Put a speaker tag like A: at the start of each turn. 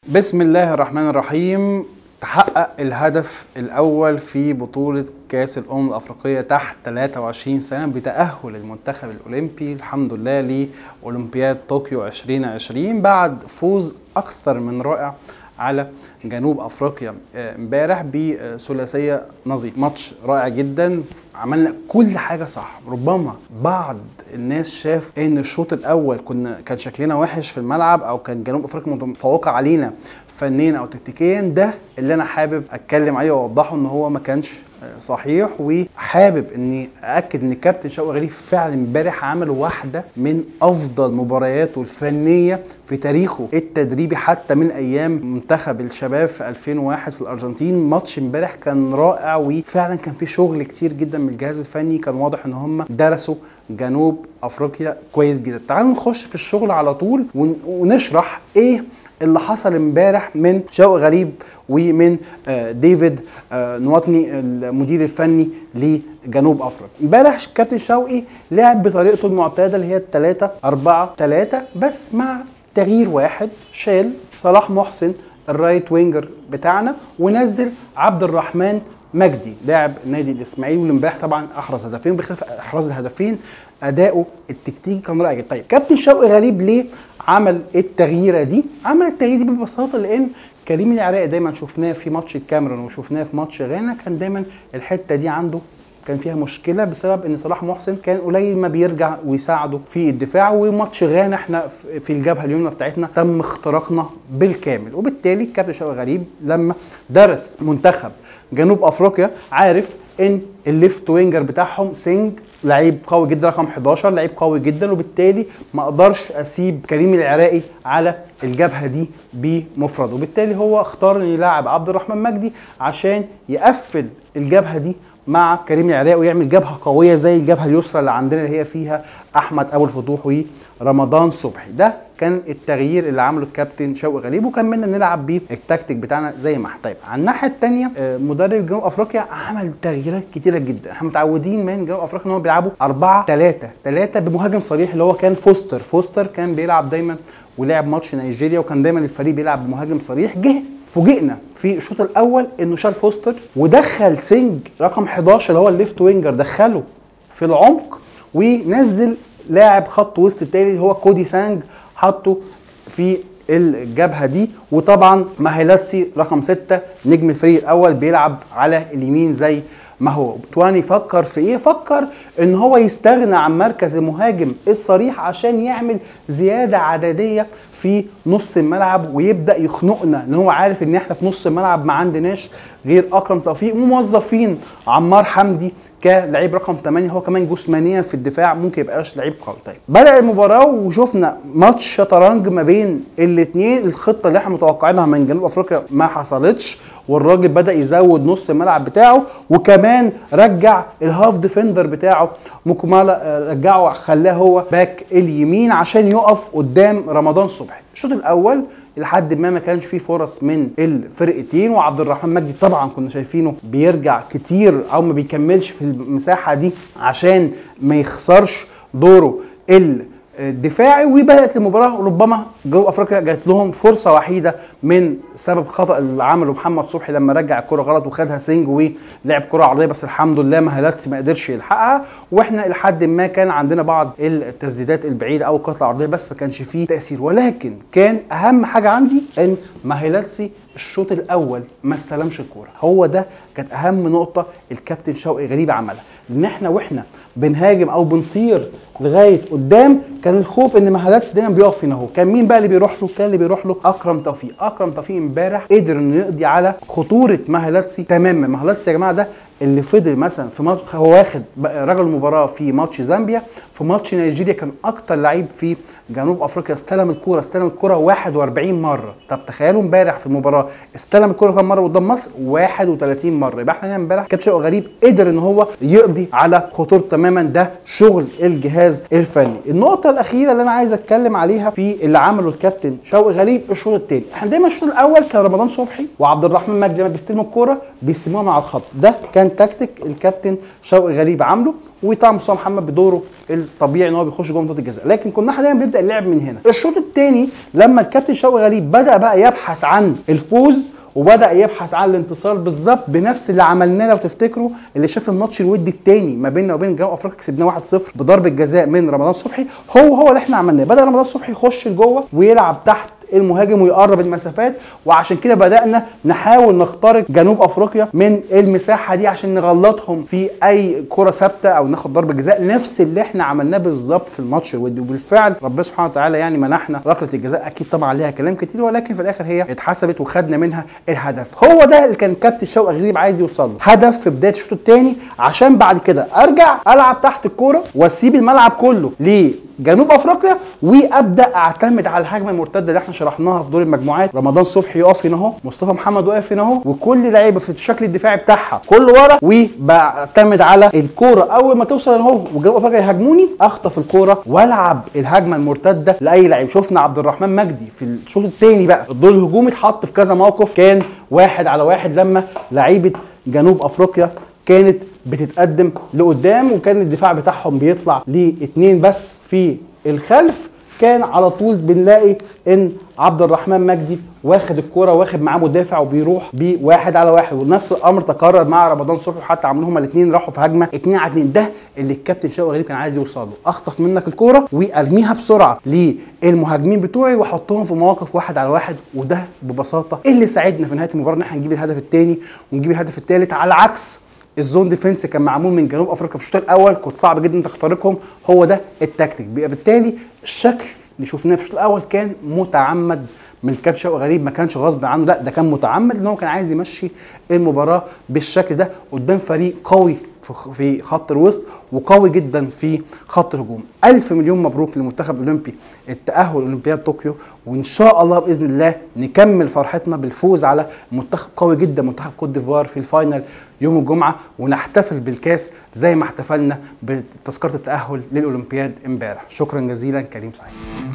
A: بسم الله الرحمن الرحيم تحقق الهدف الأول في بطولة كأس الأمم الأفريقية تحت 23 سنة بتأهل المنتخب الأولمبي الحمد لله لأولمبياد طوكيو 2020 بعد فوز أكثر من رائع على جنوب افريقيا آه، امبارح بثلاثيه نظيف ماتش رائع جدا عملنا كل حاجه صح ربما بعض الناس شاف ان الشوط الاول كنا كان شكلنا وحش في الملعب او كان جنوب افريقيا متفوقه علينا فنيا او تكتيكيا ده اللي انا حابب اتكلم عليه واوضحه ان هو ما كانش صحيح وحابب اني ااكد ان الكابتن شوقي غريب فعلا امبارح عمل واحده من افضل مبارياته الفنيه في تاريخه التدريبي حتى من ايام منتخب الشباب في 2001 في الارجنتين ماتش امبارح كان رائع وفعلا كان في شغل كتير جدا من الجهاز الفني كان واضح ان هم درسوا جنوب افريقيا كويس جدا تعالوا نخش في الشغل على طول ونشرح ايه اللي حصل امبارح من شوقي غريب ومن آه، ديفيد آه، نواطني المدير الفني لجنوب افريقيا امبارح كابتن شوقي لعب بطريقته المعتاده اللي هي 3 4 3 بس مع تغيير واحد شال صلاح محسن الرايت وينجر بتاعنا ونزل عبد الرحمن مجدي لاعب النادي الاسماعيلي واللي امبارح طبعا احرز هدفين بخلاف احراز الهدفين اداؤه التكتيكي كان رائع جدا طيب كابتن شوقي غريب ليه عمل التغييره دي عمل التغيير دي ببساطه لان كريم العراقي دايما شفناه في ماتش الكاميرون وشفناه في ماتش غانا كان دايما الحته دي عنده كان فيها مشكله بسبب ان صلاح محسن كان قليل ما بيرجع ويساعده في الدفاع وماتش غانا احنا في الجبهه اليمنى بتاعتنا تم اختراقنا بالكامل وبالتالي كابتن شوقي غريب لما درس منتخب جنوب افريقيا عارف ان الليفت وينجر بتاعهم سينج لعيب قوي جدا رقم 11 لعيب قوي جدا وبالتالي ما اقدرش اسيب كريم العراقي على الجبهه دي بمفرده وبالتالي هو اختار ان يلاعب عبد الرحمن مجدي عشان يقفل الجبهه دي مع كريم العراقي ويعمل جبهه قويه زي الجبهه اليسرى اللي عندنا اللي هي فيها احمد ابو الفتوح ورمضان صبحي ده كان التغيير اللي عمله الكابتن شوقي غريب وكملنا نلعب بيه التكتيك بتاعنا زي ما احنا طيب على الناحيه الثانيه مدرب جنوب افريقيا عمل تغييرات كتيره جدا احنا متعودين من جنوب افريقيا ان هم بيلعبوا 4 3 3 بمهاجم صريح اللي هو كان فوستر فوستر كان بيلعب دايما ولعب ماتش نيجيريا وكان دايما الفريق بيلعب بمهاجم صريح جه فوجئنا في الشوط الاول انه شال فوستر ودخل سينج رقم 11 اللي هو الليفت وينجر دخله في العمق ونزل لاعب خط وسط التاني اللي هو كودي سانج حطه في الجبهه دي وطبعا ماهيلاتسي رقم 6 نجم الفريق الاول بيلعب على اليمين زي ما هو تواني فكر في ايه فكر ان هو يستغنى عن مركز المهاجم الصريح عشان يعمل زياده عدديه في نص الملعب ويبدا يخنقنا ان هو عارف ان احنا في نص الملعب ما عندناش غير اكرم توفيق وموظفين عمار حمدي كلعيب رقم 8 هو كمان جسمانيا في الدفاع ممكن يبقاش لعيب قوي طيب بدا المباراه وشفنا ماتش شطرنج ما بين الاثنين الخطه اللي احنا متوقعينها من جنوب افريقيا ما حصلتش والراجل بدا يزود نص الملعب بتاعه وكمان رجع الهاف ديفندر بتاعه موكومالا رجعه خلاه هو باك اليمين عشان يقف قدام رمضان صبحي الشوط الاول لحد ما ما كانش فيه فرص من الفرقتين وعبد الرحمن مجدي طبعا كنا شايفينه بيرجع كتير او ما بيكملش في المساحه دي عشان ما يخسرش دوره الدفاعي وبدات المباراه ربما جنوب افريقيا جات لهم فرصه وحيده من سبب خطا اللي عمله محمد صبحي لما رجع الكره غلط وخدها سينج ولعب كره عرضيه بس الحمد لله مهلاتسي ما قدرش يلحقها واحنا لحد ما كان عندنا بعض التسديدات البعيده او الكره العرضيه بس ما كانش فيه تاثير ولكن كان اهم حاجه عندي ان مهلاتسي الشوط الاول ما استلمش الكوره هو ده كانت اهم نقطه الكابتن شوقي غريب عملها ان احنا واحنا بنهاجم او بنطير لغايه قدام كان الخوف ان مهالاتس دايما بيقف هنا اهو كان مين بقى اللي بيروح له كان اللي بيروح له اكرم توفيق اكرم توفيق امبارح قدر انه يقضي على خطوره مهالاتسي تماما مهالاتسي يا جماعه ده اللي فضل مثلا في ماتش هو واخد رجل المباراه في ماتش زامبيا في ماتش نيجيريا كان اكتر لعيب في جنوب افريقيا استلم الكوره استلم الكوره 41 مره طب تخيلوا امبارح في المباراه استلم الكوره كام مره قدام مصر 31 مره يبقى احنا هنا امبارح كابتن شوقي غريب قدر ان هو يقضي على خطوره تماما ده شغل الجهاز الفني النقطه الاخيره اللي انا عايز اتكلم عليها في اللي عمله الكابتن شوقي غريب الشوط الثاني احنا دايما الشوط الاول كان رمضان صبحي وعبد الرحمن مجدي لما بيستلموا الكوره بيستلموها مع الخط ده كان كان تكتيك الكابتن شوقي غريب عامله وطبعا مصطفى محمد بدوره الطبيعي ان هو بيخش جوه منطقه الجزاء لكن كنا احنا دايما بيبدا اللعب من هنا الشوط الثاني لما الكابتن شوقي غريب بدا بقى يبحث عن الفوز وبدا يبحث عن الانتصار بالظبط بنفس اللي عملناه لو تفتكروا اللي شاف الماتش الودي الثاني ما بيننا وبين جنوب افريقيا كسبناه 1-0 بضربه جزاء من رمضان صبحي هو هو اللي احنا عملناه بدا رمضان صبحي يخش لجوه ويلعب تحت المهاجم ويقرب المسافات وعشان كده بدانا نحاول نخترق جنوب افريقيا من المساحه دي عشان نغلطهم في اي كره ثابته او ناخد ضربه جزاء نفس اللي احنا عملناه بالظبط في الماتش الودي وبالفعل ربنا سبحانه وتعالى يعني منحنا ركله الجزاء اكيد طبعا عليها كلام كتير ولكن في الاخر هي اتحسبت وخدنا منها الهدف هو ده اللي كان كابتن شوقي غريب عايز يوصل له هدف في بدايه الشوط الثاني عشان بعد كده ارجع العب تحت الكوره واسيب الملعب كله ليه جنوب افريقيا وابدا اعتمد على الهجمه المرتده اللي احنا شرحناها في دور المجموعات رمضان صبحي يقف هنا اهو مصطفى محمد واقف هنا اهو وكل لعيبه في الشكل الدفاعي بتاعها كله ورا وبعتمد على الكوره اول ما توصل اهو وجنوب افريقيا يهاجموني اخطف الكوره والعب الهجمه المرتده لاي لعيب شفنا عبد الرحمن مجدي في الشوط الثاني بقى الدور الهجومي اتحط في كذا موقف كان واحد على واحد لما لعيبه جنوب افريقيا كانت بتتقدم لقدام وكان الدفاع بتاعهم بيطلع لاثنين بس في الخلف كان على طول بنلاقي ان عبد الرحمن مجدي واخد الكوره واخد معاه مدافع وبيروح بواحد على واحد ونفس الامر تكرر مع رمضان صبحي وحتى عملوا هما الاثنين راحوا في هجمه اثنين على اثنين ده اللي الكابتن شوقي غريب كان عايز يوصل له اخطف منك الكوره وارميها بسرعه للمهاجمين بتوعي واحطهم في مواقف واحد على واحد وده ببساطه اللي ساعدنا في نهايه المباراه ان احنا نجيب الهدف الثاني ونجيب الهدف الثالث على عكس الزون ديفنس كان معمول من جنوب افريقيا في الشوط الاول كنت صعب جدا تخترقهم هو ده التكتيك بيبقى بالتالي الشكل اللي شفناه في الشوط الاول كان متعمد من الكابتن شوقي غريب ما كانش غصب عنه لا ده كان متعمد ان هو كان عايز يمشي المباراه بالشكل ده قدام فريق قوي في خط الوسط وقوي جدا في خط الهجوم ألف مليون مبروك للمنتخب الأولمبي التأهل لأولمبياد طوكيو وإن شاء الله بإذن الله نكمل فرحتنا بالفوز على منتخب قوي جدا منتخب كوت ديفوار في الفاينل يوم الجمعة ونحتفل بالكاس زي ما احتفلنا بتذكرة التأهل للأولمبياد امبارح شكرا جزيلا كريم سعيد